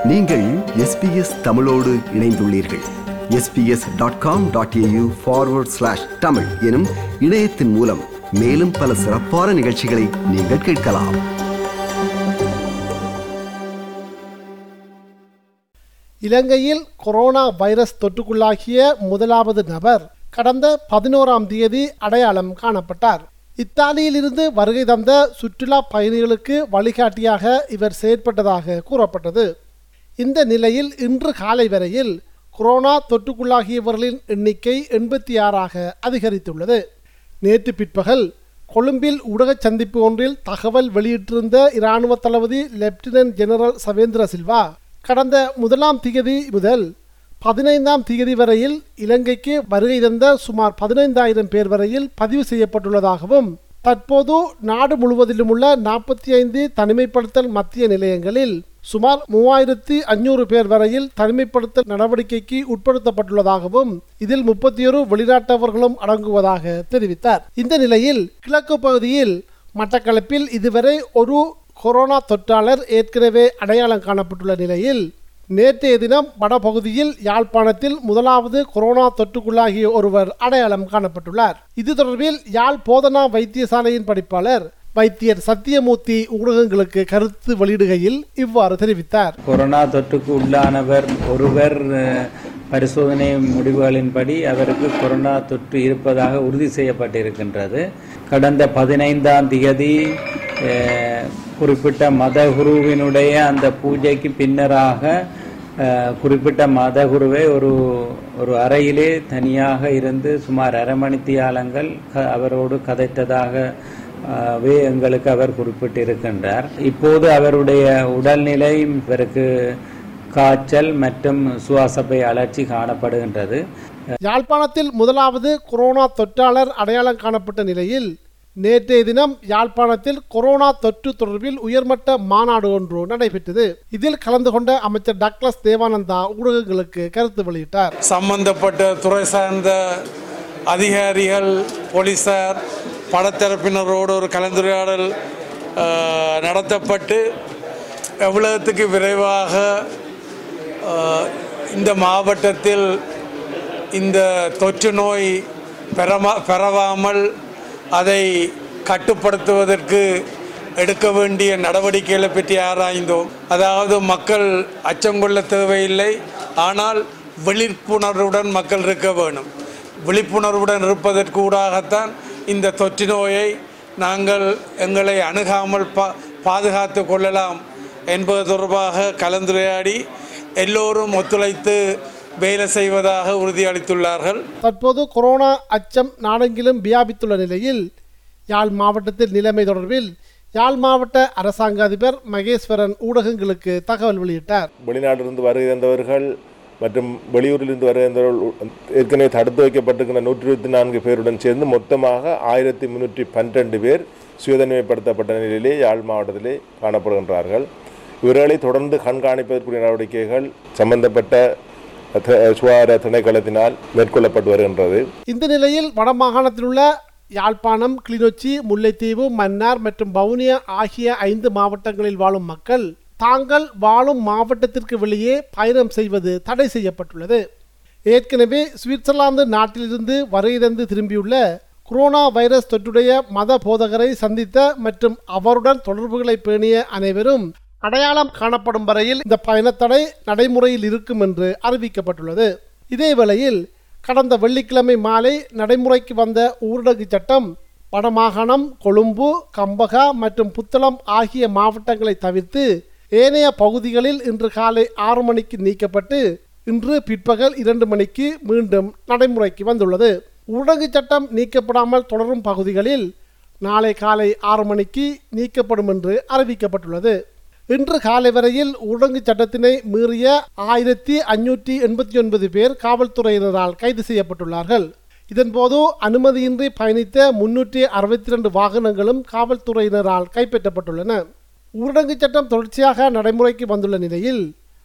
நீங்கள் எஸ்பிஎஸ் தமிழோடு இணைந்துள்ளீர்கள் SBS dot com dot AU forward slash Tamil எனும் இணையத்தின் மூலம் மேலும் பல சிறப்பான நிகழ்ச்சிகளை நீங்கள் கேட்கலாம் இலங்கையில் கொரோனா வைரஸ் தொற்றுக்குள்ளாகிய முதலாவது நபர் கடந்த பதினோராம் தேதி அடையாளம் காணப்பட்டார் இத்தாலியிலிருந்து வருகை தந்த சுற்றுலா பயணிகளுக்கு வழிகாட்டியாக இவர் செயற்பட்டதாக கூறப்பட்டது இந்த நிலையில் இன்று காலை வரையில் கொரோனா தொற்றுக்குள்ளாகியவர்களின் எண்ணிக்கை எண்பத்தி ஆறாக அதிகரித்துள்ளது நேற்று பிற்பகல் கொழும்பில் ஊடகச் சந்திப்பு ஒன்றில் தகவல் வெளியிட்டிருந்த இராணுவ தளபதி லெப்டினன்ட் ஜெனரல் சவேந்திர சில்வா கடந்த முதலாம் திகதி முதல் பதினைந்தாம் திகதி வரையில் இலங்கைக்கு வருகை தந்த சுமார் பதினைந்தாயிரம் பேர் வரையில் பதிவு செய்யப்பட்டுள்ளதாகவும் தற்போது நாடு முழுவதிலும் உள்ள நாற்பத்தி ஐந்து தனிமைப்படுத்தல் மத்திய நிலையங்களில் சுமார் மூவாயிரத்தி அஞ்சூறு பேர் வரையில் தனிமைப்படுத்தல் நடவடிக்கைக்கு உட்படுத்தப்பட்டுள்ளதாகவும் இதில் முப்பத்தி ஒரு வெளிநாட்டவர்களும் அடங்குவதாக தெரிவித்தார் இந்த நிலையில் கிழக்கு பகுதியில் மட்டக்களப்பில் இதுவரை ஒரு கொரோனா தொற்றாளர் ஏற்கனவே அடையாளம் காணப்பட்டுள்ள நிலையில் நேற்றைய தினம் வடபகுதியில் யாழ்ப்பாணத்தில் முதலாவது கொரோனா தொற்றுக்குள்ளாகிய ஒருவர் அடையாளம் காணப்பட்டுள்ளார் இது தொடர்பில் யாழ் போதனா வைத்தியசாலையின் படிப்பாளர் வைத்தியர் சத்தியமூர்த்தி ஊடகங்களுக்கு கருத்து வெளியிடுகையில் இவ்வாறு தெரிவித்தார் கொரோனா தொற்றுக்கு உள்ளானவர் ஒருவர் அஹ், பரிசோதனை முடிவுகளின்படி அவருக்கு கொரோனா தொற்று இருப்பதாக உறுதி செய்யப்பட்டிருக்கின்றது கடந்த பதினைந்தாம் தேதி அஹ், குறிப்பிட்ட மதகுருவினுடைய அந்த பூஜைக்கு பின்னராக அஹ், குறிப்பிட்ட மதகுருவை ஒரு ஒரு அறையிலே தனியாக இருந்து சுமார் அரை மணித்தியாலங்கள் க- அவரோடு கதைத்ததாக வே எங்களுக்கு அவர் குறிப்பிட்டிருக்கின்றார் இப்போது அவருடைய உடல்நிலை இவருக்கு காய்ச்சல் மற்றும் சுவாசப்பை அழற்சி காணப்படுகின்றது யாழ்ப்பாணத்தில் முதலாவது கொரோனா தொற்றாளர் அடையாளம் காணப்பட்ட நிலையில் நேற்றைய தினம் யாழ்ப்பாணத்தில் கொரோனா தொற்று தொடர்பில் உயர்மட்ட மாநாடு ஒன்று நடைபெற்றது இதில் கலந்து கொண்ட அமைச்சர் டக்ளஸ் தேவானந்தா ஊடகங்களுக்கு கருத்து வெளியிட்டார் சம்பந்தப்பட்ட துறை சார்ந்த அதிகாரிகள் போலீசார் படத்தரப்பினரோடு ஒரு கலந்துரையாடல் அஹ், நடத்தப்பட்டு எவ்வளவுக்கு விரைவாக அஹ், இந்த மாவட்டத்தில் இந்த தொற்று நோய் பெறமா பெறவாமல் அதை கட்டுப்படுத்துவதற்கு எடுக்க வேண்டிய நடவடிக்கைகளை பற்றி ஆராய்ந்தோம் அதாவது மக்கள் அச்சம் கொள்ள தேவையில்லை ஆனால் விழிப்புணர்வுடன் மக்கள் இருக்க வேணும் விழிப்புணர்வுடன் இருப்பதற்கு ஊடாகத்தான் இந்த தொற்று நோயை நாங்கள் எங்களை அணுகாமல் பா பாதுகாத்து கொள்ளலாம் என்பது தொடர்பாக கலந்துரையாடி எல்லோரும் ஒத்துழைத்து வேலை செய்வதாக உறுதியளித்துள்ளார்கள் தற்போது கொரோனா அச்சம் நாடெங்கிலும் வியாபித்துள்ள நிலையில் யாழ் மாவட்டத்தில் நிலைமை தொடர்பில் யாழ் மாவட்ட அரசாங்க அதிபர் மகேஸ்வரன் ஊடகங்களுக்கு தகவல் வெளியிட்டார் வெளிநாட்டிலிருந்து வருகை தந்தவர்கள் மற்றும் வெளியூரிலிருந்து வருகை தந்தவர்கள் ஏற்கனவே தடுத்து வைக்கப்பட்டிருக்கிற நூற்றி இருபத்தி நான்கு பேருடன் சேர்ந்து மொத்தமாக ஆயிரத்தி முன்னூற்றி பன்னிரெண்டு பேர் சுயதனிமைப்படுத்தப்பட்ட நிலையிலே யாழ் மாவட்டத்திலே காணப்படுகின்றார்கள் இவர்களை தொடர்ந்து கண்காணிப்பதற்குரிய நடவடிக்கைகள் சம்பந்தப்பட்ட த- சுகாதார திணைக்களத்தினால் மேற்கொள்ளப்பட்டு வருகின்றது இந்த நிலையில் வடமாகாணத்தில் உள்ள யாழ்ப்பாணம் கிளிநொச்சி முல்லைத்தீவு மன்னார் மற்றும் வவுனியா ஆகிய ஐந்து மாவட்டங்களில் வாழும் மக்கள் தாங்கள் வாழும் மாவட்டத்திற்கு வெளியே பயணம் செய்வது தடை செய்யப்பட்டுள்ளது ஏற்கனவே சுவிட்சர்லாந்து நாட்டிலிருந்து வருகை தந்து திரும்பியுள்ள கொரோனா வைரஸ் தொற்றுடைய மத போதகரை சந்தித்த மற்றும் அவருடன் தொடர்புகளை பேணிய அனைவரும் அடையாளம் காணப்படும் வரையில் இந்த பயணத்தடை நடைமுறையில் இருக்கும் என்று அறிவிக்கப்பட்டுள்ளது இதேவேளையில் கடந்த வெள்ளிக்கிழமை மாலை நடைமுறைக்கு வந்த ஊரடங்கு சட்டம் வடமாகாணம் கொழும்பு கம்பகா மற்றும் புத்தளம் ஆகிய மாவட்டங்களை தவிர்த்து ஏனைய பகுதிகளில் இன்று காலை ஆறு மணிக்கு நீக்கப்பட்டு இன்று பிற்பகல் இரண்டு மணிக்கு மீண்டும் நடைமுறைக்கு வந்துள்ளது ஊரடங்கு சட்டம் நீக்கப்படாமல் தொடரும் பகுதிகளில் நாளை காலை ஆறு மணிக்கு நீக்கப்படும் என்று அறிவிக்கப்பட்டுள்ளது இன்று காலை வரையில் ஊரடங்கு சட்டத்தினை மீறிய ஆயிரத்தி அஞ்சூற்றி எண்பத்தி ஒன்பது பேர் காவல்துறையினரால் கைது செய்யப்பட்டுள்ளார்கள் இதன்போது அனுமதியின்றி பயணித்த முன்னூற்றி அறுபத்தி ரெண்டு வாகனங்களும் காவல்துறையினரால் கைப்பற்றப்பட்டுள்ளன ஊரடங்கு சட்டம் தொடர்ச்சியாக நடைமுறைக்கு வந்துள்ள நிலையில்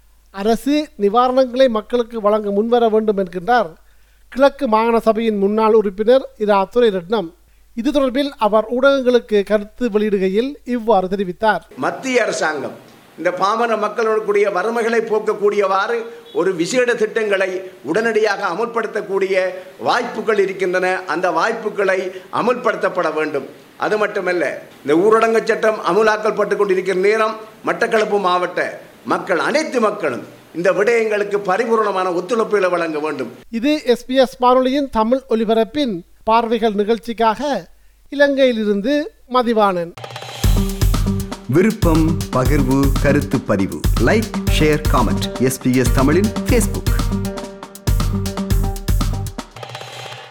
அரசு நிவாரணங்களை மக்களுக்கு வழங்க முன்வர வேண்டும் என்கின்றார் கிழக்கு மாகாண சபையின் முன்னாள் உறுப்பினர் இரா துரைரட்னம் இது தொடர்பில் அவர் ஊடகங்களுக்கு கருத்து வெளியிடுகையில் இவ்வாறு தெரிவித்தார் மத்திய அரசாங்கம் இந்த பாமர மக்களுடைய வறுமைகளை போக்கக்கூடியவாறு ஒரு விசேட திட்டங்களை உடனடியாக அமுல்படுத்தக்கூடிய வாய்ப்புகள் இருக்கின்றன அந்த வாய்ப்புகளை அமுல்படுத்தப்பட வேண்டும் அது மட்டுமல்ல இந்த ஊரடங்கு சட்டம் அமுலாக்கப்பட்டு கொண்டிருக்கிற நேரம் மட்டக்களப்பு மாவட்ட மக்கள் அனைத்து மக்களும் இந்த விடயங்களுக்கு பரிபூர்ணமான ஒத்துழைப்புகளை வழங்க வேண்டும் இது எஸ்பிஎஸ் வானொலியின் தமிழ் ஒலிபரப்பின் பார்வைகள் நிகழ்ச்சிக்காக இலங்கையிலிருந்து மதிவாணன் விருப்பம் பகிர்வு கருத்து பதிவு லைக் ஷேர் காமெண்ட் எஸ்பிஎஸ் தமிழின் ஃபேஸ்புக்